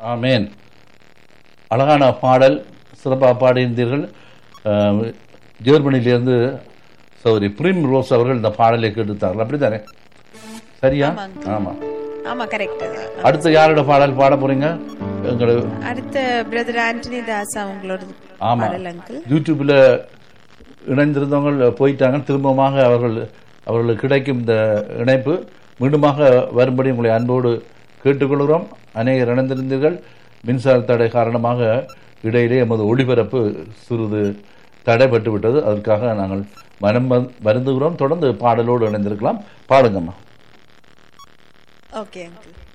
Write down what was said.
ஆமேன் அழகான பாடல் சிறப்பாக பாடியிருந்தீர்கள் அஹ், ஜெர்மனியிலிருந்து சௌரி பிரிம் ரோஸ் அவர்கள் இந்த பாடலை கேட்டுத்தார்கள் அப்படித்தானே சரியா ஆமாங்க. ஆமா ஆமா கரெக்ட் அடுத்து யாரோட பாடல் பாட போறீங்க எங்களோட அடுத்த பிரதர் ஆண்டனி தாஸ் அவங்களோட ஆமா பாடல் அங்கிள் யூடியூப்ல இணைந்திருந்தவங்க போயிட்டாங்க திரும்பமாக அவர்கள் அவர்களுக்கு கிடைக்கும் இந்த இணைப்பு மீண்டுமாக வரும்படி உங்களை அன்போடு கேட்டுக்கொள்கிறோம் அநேகர் இணைந்திருந்தீர்கள் மின்சார தடை காரணமாக இடையிலே எமது ஒளிபரப்பு சிறிது தடைப்பட்டு விட்டது அதற்காக நாங்கள் மனம் வந்- வருந்துகிறோம் தொடர்ந்து பாடலோடு இணைந்திருக்கலாம் பாடுங்கம்மா ஓகே அங்கிள்